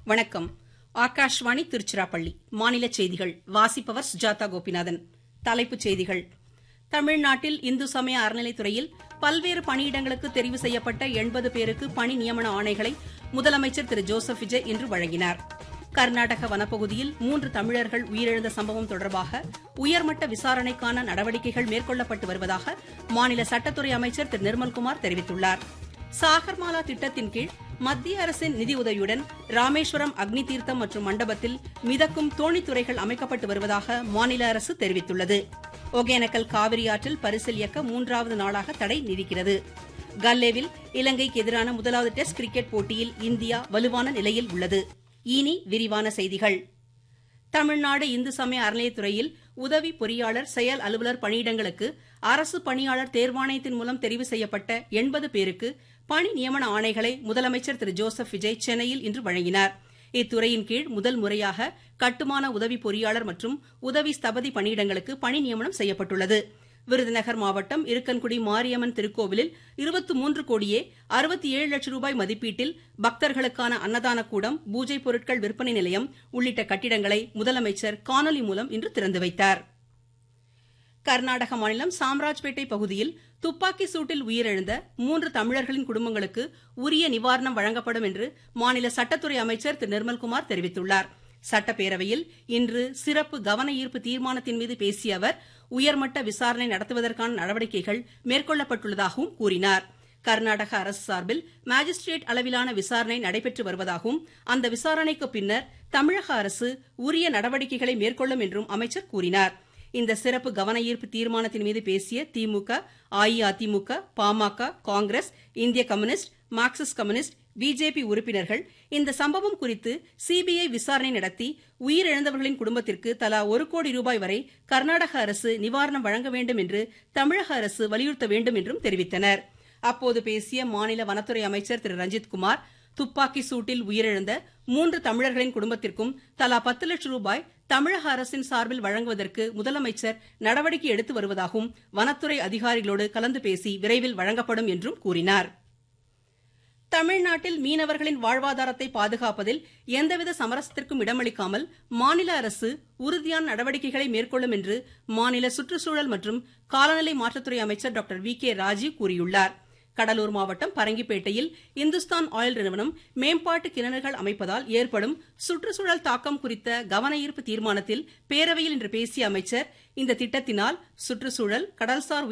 வணக்கம் ஆகாஷ்வாணி திருச்சிராப்பள்ளி மாநில செய்திகள் வாசிப்பவர் சுஜாதா கோபிநாதன் தலைப்புச் செய்திகள் தமிழ்நாட்டில் இந்து சமய அறநிலைத்துறையில் பல்வேறு பணியிடங்களுக்கு தெரிவு செய்யப்பட்ட எண்பது பேருக்கு பணி நியமன ஆணைகளை முதலமைச்சர் திரு ஜோசப் விஜய் இன்று வழங்கினார் கர்நாடக வனப்பகுதியில் மூன்று தமிழர்கள் உயிரிழந்த சம்பவம் தொடர்பாக உயர்மட்ட விசாரணைக்கான நடவடிக்கைகள் மேற்கொள்ளப்பட்டு வருவதாக மாநில சட்டத்துறை அமைச்சர் திரு நிர்மல்குமார் தெரிவித்துள்ளார் சாகர்மாலா திட்டத்தின் கீழ் மத்திய அரசின் நிதியுதவியுடன் ராமேஸ்வரம் அக்னி தீர்த்தம் மற்றும் மண்டபத்தில் மிதக்கும் தோணித்துறைகள் அமைக்கப்பட்டு வருவதாக மாநில அரசு தெரிவித்துள்ளது ஒகேனக்கல் காவிரி ஆற்றில் பரிசல் இயக்க மூன்றாவது நாளாக தடை நீடிக்கிறது கல்லேவில் இலங்கைக்கு எதிரான முதலாவது டெஸ்ட் கிரிக்கெட் போட்டியில் இந்தியா வலுவான நிலையில் உள்ளது இனி விரிவான செய்திகள் தமிழ்நாடு இந்து சமய அறநிலையத்துறையில் உதவி பொறியாளர் செயல் அலுவலர் பணியிடங்களுக்கு அரசு பணியாளர் தேர்வாணையத்தின் மூலம் தெரிவு செய்யப்பட்ட எண்பது பேருக்கு பணி நியமன ஆணைகளை முதலமைச்சர் திரு ஜோசப் விஜய் சென்னையில் இன்று வழங்கினார் இத்துறையின் கீழ் முதல் முறையாக கட்டுமான உதவி பொறியாளர் மற்றும் உதவி ஸ்தபதி பணியிடங்களுக்கு பணி நியமனம் செய்யப்பட்டுள்ளது விருதுநகர் மாவட்டம் இருக்கன்குடி மாரியம்மன் திருக்கோவிலில் இருபத்தி மூன்று கோடியே அறுபத்தி ஏழு லட்சம் ரூபாய் மதிப்பீட்டில் பக்தர்களுக்கான அன்னதான கூடம் பூஜை பொருட்கள் விற்பனை நிலையம் உள்ளிட்ட கட்டிடங்களை முதலமைச்சர் காணொலி மூலம் இன்று திறந்து வைத்தார் கர்நாடக மாநிலம் சாம்ராஜ்பேட்டை பகுதியில் துப்பாக்கி சூட்டில் உயிரிழந்த மூன்று தமிழர்களின் குடும்பங்களுக்கு உரிய நிவாரணம் வழங்கப்படும் என்று மாநில சட்டத்துறை அமைச்சர் திரு நிர்மல்குமார் தெரிவித்துள்ளார் சட்டப்பேரவையில் இன்று சிறப்பு கவன ஈர்ப்பு தீர்மானத்தின் மீது பேசிய அவர் உயர்மட்ட விசாரணை நடத்துவதற்கான நடவடிக்கைகள் மேற்கொள்ளப்பட்டுள்ளதாகவும் கூறினார் கர்நாடக அரசு சார்பில் மாஜிஸ்ட்ரேட் அளவிலான விசாரணை நடைபெற்று வருவதாகவும் அந்த விசாரணைக்கு பின்னர் தமிழக அரசு உரிய நடவடிக்கைகளை மேற்கொள்ளும் என்றும் அமைச்சர் கூறினார் இந்த சிறப்பு கவன ஈர்ப்பு தீர்மானத்தின் மீது பேசிய திமுக அஇஅதிமுக பாமக காங்கிரஸ் இந்திய கம்யூனிஸ்ட் மார்க்சிஸ்ட் கம்யூனிஸ்ட் பிஜேபி உறுப்பினர்கள் இந்த சம்பவம் குறித்து சிபிஐ விசாரணை நடத்தி உயிரிழந்தவர்களின் குடும்பத்திற்கு தலா ஒரு கோடி ரூபாய் வரை கர்நாடக அரசு நிவாரணம் வழங்க வேண்டும் என்று தமிழக அரசு வலியுறுத்த வேண்டும் என்றும் தெரிவித்தனர் அப்போது பேசிய மாநில வனத்துறை அமைச்சர் திரு ரஞ்சித்குமார் துப்பாக்கி சூட்டில் உயிரிழந்த மூன்று தமிழர்களின் குடும்பத்திற்கும் தலா பத்து லட்சம் ரூபாய் தமிழக அரசின் சார்பில் வழங்குவதற்கு முதலமைச்சர் நடவடிக்கை எடுத்து வருவதாகவும் வனத்துறை அதிகாரிகளோடு கலந்து பேசி விரைவில் வழங்கப்படும் என்றும் கூறினார் தமிழ்நாட்டில் மீனவர்களின் வாழ்வாதாரத்தை பாதுகாப்பதில் எந்தவித சமரசத்திற்கும் இடமளிக்காமல் மாநில அரசு உறுதியான நடவடிக்கைகளை மேற்கொள்ளும் என்று மாநில சுற்றுச்சூழல் மற்றும் காலநிலை மாற்றத்துறை அமைச்சர் டாக்டர் வி கே ராஜீவ் கூறியுள்ளார் கடலூர் மாவட்டம் பரங்கிப்பேட்டையில் இந்துஸ்தான் ஆயில் நிறுவனம் மேம்பாட்டு கிணறுகள் அமைப்பதால் ஏற்படும் சுற்றுச்சூழல் தாக்கம் குறித்த கவன ஈர்ப்பு தீர்மானத்தில் பேரவையில் இன்று பேசிய அமைச்சர் இந்த திட்டத்தினால் சுற்றுச்சூழல் கடல்சார்